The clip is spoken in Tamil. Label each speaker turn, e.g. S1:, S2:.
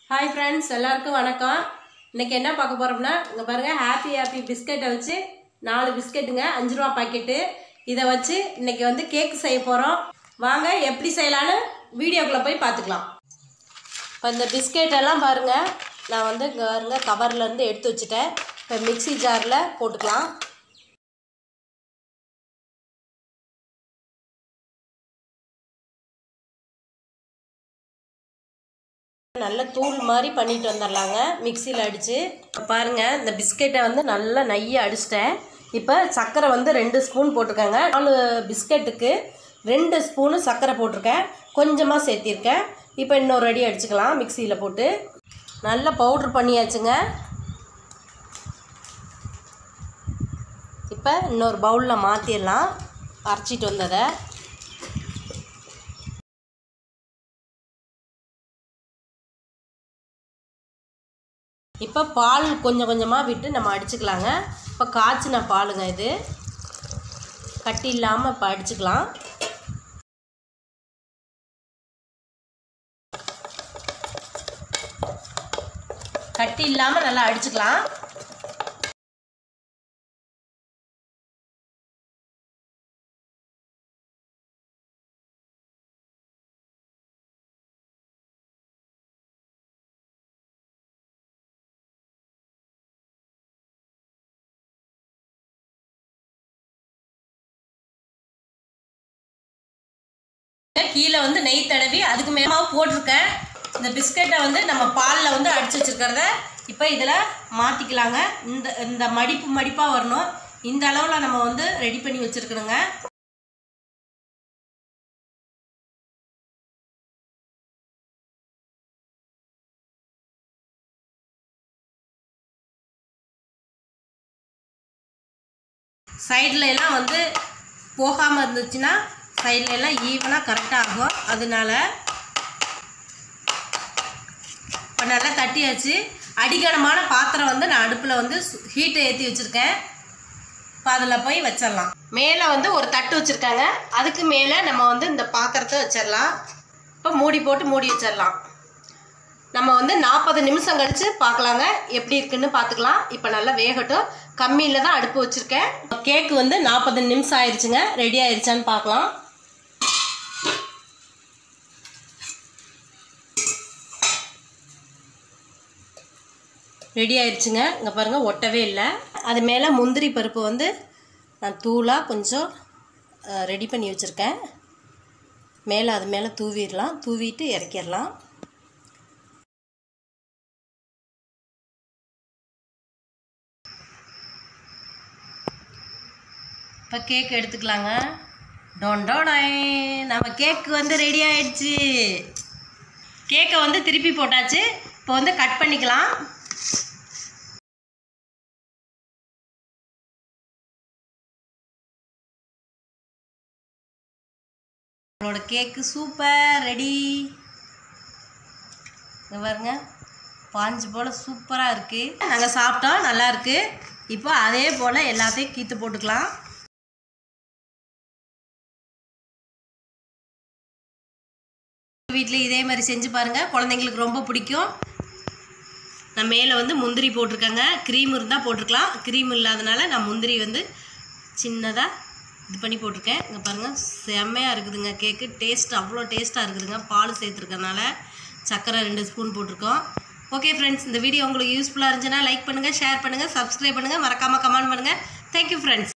S1: ஹாய் ஃப்ரெண்ட்ஸ் எல்லாருக்கும் வணக்கம் இன்னைக்கு என்ன பார்க்க போறோம்னா இங்கே பாருங்க ஹாப்பி ஹாப்பி பிஸ்கட்டை வச்சு நாலு பிஸ்கட்டுங்க அஞ்சு ரூபா பாக்கெட்டு இதை வச்சு இன்னைக்கு வந்து கேக் செய்ய போகிறோம் வாங்க எப்படி செய்யலான்னு வீடியோக்குள்ளே போய் பார்த்துக்கலாம் இப்போ இந்த பிஸ்கெட் எல்லாம் பாருங்க நான் வந்து இங்கே பாருங்க கவர்லேருந்து எடுத்து வச்சுட்டேன் இப்போ மிக்ஸி ஜாரில் போட்டுக்கலாம் நல்ல தூள் மாதிரி பண்ணிட்டு வந்துடலாங்க மிக்சியில் அடித்து பாருங்கள் இந்த பிஸ்கெட்டை வந்து நல்லா நைய அடிச்சிட்டேன் இப்போ சர்க்கரை வந்து ரெண்டு ஸ்பூன் போட்டிருக்கேங்க நாலு பிஸ்கெட்டுக்கு ரெண்டு ஸ்பூனு சர்க்கரை போட்டிருக்கேன் கொஞ்சமாக சேர்த்திருக்கேன் இப்போ இன்னொரு ரெடி அடிச்சுக்கலாம் மிக்சியில் போட்டு நல்லா பவுட்ரு பண்ணியாச்சுங்க இப்போ இன்னொரு பவுலில் மாற்றிடலாம் அரைச்சிட்டு வந்ததை இப்போ பால் கொஞ்சம் கொஞ்சமாக விட்டு நம்ம அடிச்சுக்கலாங்க இப்போ காய்ச்சின பாலுங்க இது கட்டி இல்லாமல் இப்போ அடிச்சுக்கலாம் கட்டி இல்லாமல் நல்லா அடிச்சுக்கலாம் கீழே வந்து நெய் தடவி அதுக்கு மேலே போட்டிருக்கேன் இந்த பிஸ்கட்டை வந்து நம்ம பாலில் வந்து அடிச்சு வச்சுருக்கிறத இப்போ இதில் மாற்றிக்கலாங்க இந்த இந்த மடிப்பு மடிப்பாக வரணும் இந்த அளவில் நம்ம வந்து ரெடி பண்ணி வச்சுருக்கணுங்க சைடில் எல்லாம் வந்து போகாமல் இருந்துச்சுன்னா சைடில் எல்லாம் ஈவனாக கரெக்டாக ஆகும் அதனால இப்போ நல்லா தட்டியாச்சு அடிக்கணமான பாத்திரம் வந்து நான் அடுப்பில் வந்து ஹீட்டை ஏற்றி வச்சுருக்கேன் இப்போ அதில் போய் வச்சிடலாம் மேலே வந்து ஒரு தட்டு வச்சுருக்காங்க அதுக்கு மேலே நம்ம வந்து இந்த பாத்திரத்தை வச்சிடலாம் இப்போ மூடி போட்டு மூடி வச்சிடலாம் நம்ம வந்து நாற்பது நிமிஷம் கழித்து பார்க்கலாங்க எப்படி இருக்குன்னு பார்த்துக்கலாம் இப்போ நல்லா வேகட்டும் கம்மியில் தான் அடுப்பு வச்சுருக்கேன் கேக்கு வந்து நாற்பது நிமிஷம் ஆயிடுச்சுங்க ரெடி ஆயிடுச்சான்னு பார்க்கலாம் ரெடி ஆயிடுச்சுங்க இங்கே பாருங்கள் ஒட்டவே இல்லை அது மேலே முந்திரி பருப்பு வந்து நான் தூளாக கொஞ்சம் ரெடி பண்ணி வச்சுருக்கேன் மேலே அது மேலே தூவிடலாம் தூவிட்டு இறக்கிடலாம் இப்போ கேக் எடுத்துக்கலாங்க டொண்டோடாய் நம்ம கேக்கு வந்து ரெடி ஆயிடுச்சு கேக்கை வந்து திருப்பி போட்டாச்சு இப்போ வந்து கட் பண்ணிக்கலாம் நம்மளோட கேக்கு சூப்பர் ரெடி இங்கே பாருங்க பாஞ்சு போல் சூப்பராக இருக்குது நாங்கள் சாப்பிட்டோம் நல்லா இருக்குது இப்போ அதே போல் எல்லாத்தையும் கீத்து போட்டுக்கலாம் வீட்டில் இதே மாதிரி செஞ்சு பாருங்கள் குழந்தைங்களுக்கு ரொம்ப பிடிக்கும் நான் மேலே வந்து முந்திரி போட்டிருக்கேங்க க்ரீம் இருந்தால் போட்டிருக்கலாம் க்ரீம் இல்லாதனால நான் முந்திரி வந்து சின்னதாக இது பண்ணி போட்டிருக்கேன் இங்கே பாருங்கள் செம்மையாக இருக்குதுங்க கேக்கு டேஸ்ட் அவ்வளோ டேஸ்ட்டாக இருக்குதுங்க பால் சேர்த்துருக்கனால சர்க்கரை ரெண்டு ஸ்பூன் போட்டிருக்கோம் ஓகே ஃப்ரெண்ட்ஸ் இந்த வீடியோ உங்களுக்கு யூஸ்ஃபுல்லாக இருந்துச்சுன்னா லைக் பண்ணுங்கள் ஷேர் பண்ணுங்கள் சப்ஸ்கிரைப் பண்ணுங்கள் மறக்காமல் கமெண்ட் பண்ணுங்கள் தேங்க்யூ ஃப்ரெண்ட்ஸ்